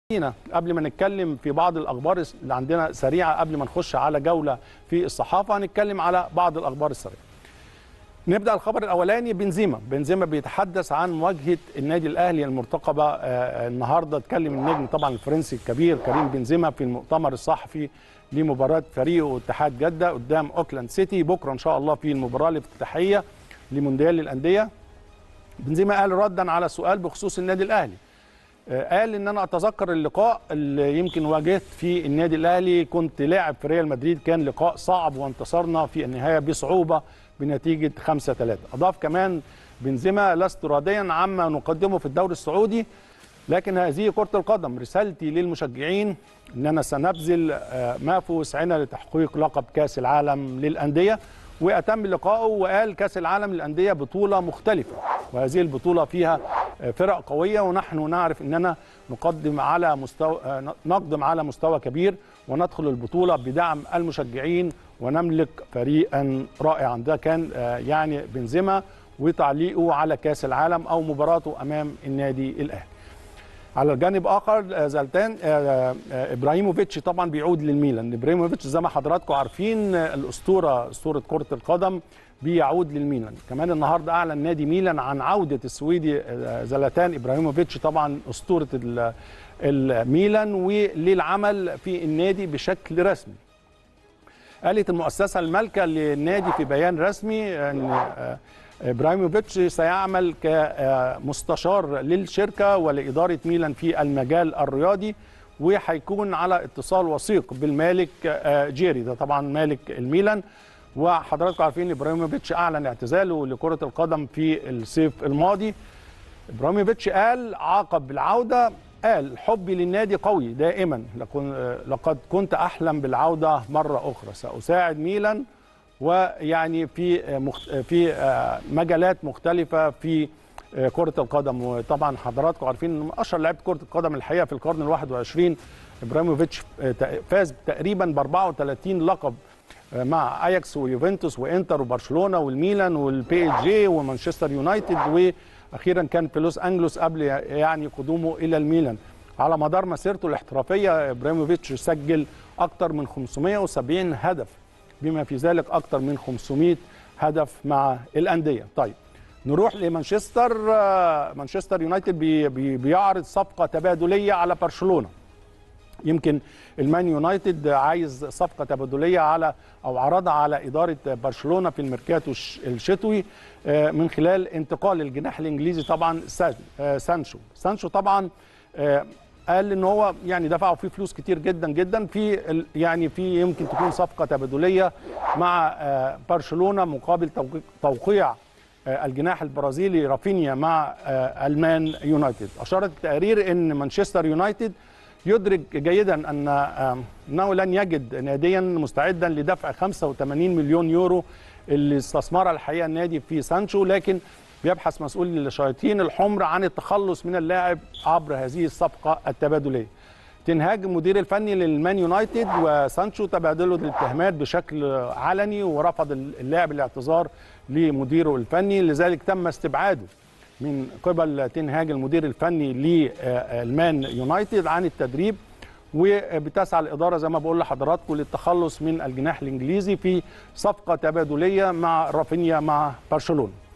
خلينا قبل ما نتكلم في بعض الاخبار اللي عندنا سريعه قبل ما نخش على جوله في الصحافه هنتكلم على بعض الاخبار السريعه نبدا الخبر الاولاني بنزيما بنزيما بيتحدث عن مواجهه النادي الاهلي المرتقبه آه، النهارده اتكلم النجم طبعا الفرنسي الكبير كريم بنزيما في المؤتمر الصحفي لمباراه فريقه اتحاد جده قدام اوكلاند سيتي بكره ان شاء الله في المباراه الافتتاحيه لمونديال الانديه بنزيما قال ردا على سؤال بخصوص النادي الاهلي آه، قال ان انا اتذكر اللقاء اللي يمكن واجهت فيه النادي الاهلي كنت لاعب في ريال مدريد كان لقاء صعب وانتصرنا في النهايه بصعوبه بنتيجه 5 3 اضاف كمان بنزيما لست راضيا عما نقدمه في الدوري السعودي لكن هذه كره القدم رسالتي للمشجعين اننا سنبذل آه، ما في وسعنا لتحقيق لقب كاس العالم للانديه واتم لقائه وقال كاس العالم للانديه بطوله مختلفه وهذه البطوله فيها آه، فرق قويه ونحن نعرف اننا نقدم على مستوى آه، نقدم على مستوى كبير وندخل البطوله بدعم المشجعين ونملك فريقا رائعا ده كان آه، يعني بنزيما وتعليقه على كاس العالم او مباراته امام النادي الاهلي على الجانب اخر آه، زلتان آه، آه، ابراهيموفيتش طبعا بيعود للميلان ابراهيموفيتش زي ما حضراتكم عارفين آه، الاسطوره اسطوره كره القدم بيعود للميلان كمان النهارده اعلن نادي ميلان عن عوده السويدي آه، زلاتان ابراهيموفيتش طبعا اسطوره ال- الميلان وللعمل في النادي بشكل رسمي قالت المؤسسة المالكة للنادي في بيان رسمي أن آه، إبراهيموفيتش سيعمل كمستشار للشركة ولإدارة ميلان في المجال الرياضي وهيكون على اتصال وثيق بالمالك آه، جيري ده طبعا مالك الميلان وحضراتكم عارفين إبراهيموفيتش أعلن اعتزاله لكرة القدم في الصيف الماضي ابراهيموفيتش قال عاقب بالعوده قال حبي للنادي قوي دائما لكن لقد كنت احلم بالعوده مره اخرى ساساعد ميلان ويعني في مخت... في مجالات مختلفه في كره القدم وطبعا حضراتكم عارفين ان اشهر لعيبه كره القدم الحقيقه في القرن ال 21 ابراهيموفيتش فاز تقريبا ب 34 لقب مع اياكس ويوفنتوس وانتر وبرشلونه والميلان والبي جي ومانشستر يونايتد واخيرا كان في لوس انجلوس قبل يعني قدومه الى الميلان على مدار مسيرته الاحترافيه ابراهيموفيتش سجل اكثر من 570 هدف بما في ذلك اكثر من 500 هدف مع الانديه طيب نروح لمانشستر آه، مانشستر يونايتد بي بي بيعرض صفقه تبادليه على برشلونه يمكن المان يونايتد عايز صفقه تبادليه على او عرضها على اداره برشلونه في الميركاتو الش- الشتوي آه، من خلال انتقال الجناح الانجليزي طبعا سان- آه، سانشو سانشو طبعا آه، قال ان هو يعني دفعوا فيه فلوس كتير جدا جدا في ال- يعني في يمكن تكون صفقه تبادليه مع آه، برشلونه مقابل توقيع- توقيع آه، الجناح البرازيلي رافينيا مع آه، المان يونايتد اشارت التقارير ان مانشستر يونايتد يدرك جيدا ان آه، انه لن يجد ناديا مستعدا لدفع 85 مليون يورو اللي استثمرها الحقيقه النادي في سانشو لكن بيبحث مسؤول الشياطين الحمر عن التخلص من اللاعب عبر هذه الصفقه التبادليه تنهاج المدير الفني للمان يونايتد وسانشو تبادلوا الاتهامات بشكل علني ورفض اللاعب الاعتذار لمديره الفني لذلك تم استبعاده من قبل تنهاج المدير الفني للمان يونايتد عن التدريب وبتسعى الاداره زي ما بقول لحضراتكم للتخلص من الجناح الانجليزي في صفقه تبادليه مع رافينيا مع برشلونه